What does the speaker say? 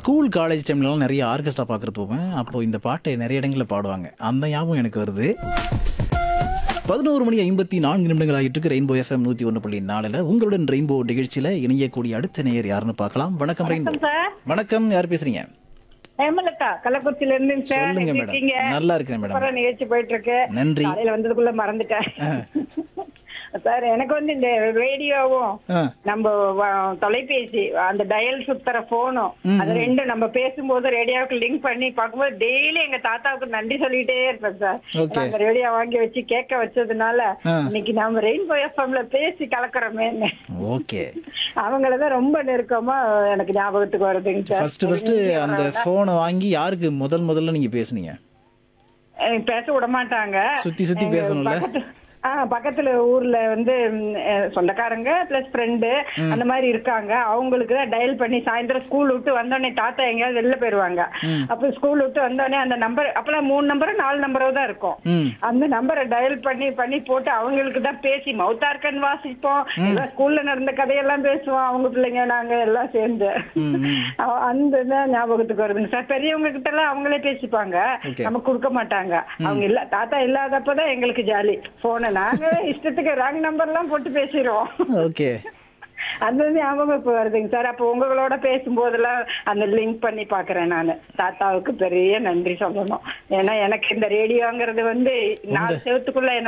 School college டைம்லலாம் நிறைய orchestra பார்க்கறது போவேன் அப்போ இந்த பாட்டை நிறைய இடங்களில் பாடுவாங்க அந்த ஞாபகம் எனக்கு வருது பதினோரு மணி ஐம்பத்தி நான்கு நிமிடங்கள் ஆகிட்டு இருக்கு ரெயின்போ எஃப்எம் நூற்றி ஒன்று புள்ளி நாலில் உங்களுடன் ரெயின்போ நிகழ்ச்சியில் இணையக்கூடிய அடுத்த நேயர் யாருன்னு பார்க்கலாம் வணக்கம் ரெயின்போ சார் வணக்கம் யார் பேசுறீங்க ஹேமலதா கள்ளக்குறிச்சில இருந்து சார் சொல்லுங்க எப்படி மேடம் இருக்கீங்க நல்லா இருக்கிறேன் மேடம் அப்புறம் நிகழ்ச்சி போயிட்டு இருக்கு நன்றி காலையில வந்ததுக்குள்ள மறந்துட்டேன் சார் எனக்கு வந்து இந்த ரேடியோவும் ஆ நம்ம வ- தொலைபேசி அந்த டயல் சுத்துற போனும் அது ரெண்டும் நம்ம பேசும்போது ரேடியோவுக்கு லிங்க் பண்ணி பார்க்கும்போது டெய்லி எங்க தாத்தாவுக்கு நன்றி சொல்லிட்டே இருப்பேன் சார் Okay. அந்த ரேடியோ வாங்கி வச்சு கேட்க வச்சதுனால ஆ. இன்னைக்கு நம்ம ரெயின்போ எஃப்எம்ல பேசி கலக்குறோமே ஓகே அவங்களதான் ரொம்ப நெருக்கமா எனக்கு ஞாபகத்துக்கு வருதுங்க சார் ஃபர்ஸ்ட் ஃபர்ஸ்ட் அந்த ஃபோனை வாங்கி யாருக்கு முதல் முதல்ல நீங்க பேசுனீங்க அஹ் பேச விட மாட்டாங்க சுத்தி சுத்தி எங்க பேசணும்ல? பக்கத்து- ஆ பக்கத்துல ஊர்ல வந்து ம், அஹ், சொந்தக்காரங்க பிளஸ் ஃப்ரெண்டு அந்த மாதிரி இருக்காங்க அவங்களுக்கு தான் டயல் பண்ணி சாயந்தரம் ஸ்கூல் விட்டு வந்தோடனே தாத்தா எங்கேயாவது வெளில போயிருவாங்க அப்ப ஸ்கூல் விட்டு வந்தோடனே அந்த நம்பர் அப்பெல்லாம் மூணு நம்பரோ நாலு நம்பரோ தான் இருக்கும் ம் அந்த நம்பரை டயல் பண்ணி பண்ணி போட்டு அவங்களுக்கு தான் பேசி மவுத்தார்க்கன் வாசிப்போம் எல்லாம் ஸ்கூல்ல நடந்த கதையெல்லாம் பேசுவோம் அவங்க பிள்ளைங்க நாங்க எல்லாம் சேர்ந்து ம், ம். அவ- அந்த தான் ஞாபகத்துக்கு வருதுங்க சார் பெரியவங்க கிட்ட எல்லாம் அவங்களே பேசிப்பாங்க Okay. நமக்கு கொடுக்க மாட்டாங்க அவங்க இல்ல தாத்தா இல்லாதப்பதான் எங்களுக்கு ஜாலி போன நாங்க இஷ்டத்துக்கு ராங் நம்பர் எல்லாம் போட்டு பேசிடுவோம் ஓகே அந்த ஞாபகம் இப்ப வருதுங்க சார் அப்ப உங்களோட பேசும்போதெல்லாம் அந்த லிங்க் பண்ணி பாக்குறேன் நானு தாத்தாவுக்கு பெரிய நன்றி சொல்லணும் ஏன்னா எனக்கு இந்த ரேடியோங்கிறது வந்து நாலு செவத்துக்குள்ள என்னோட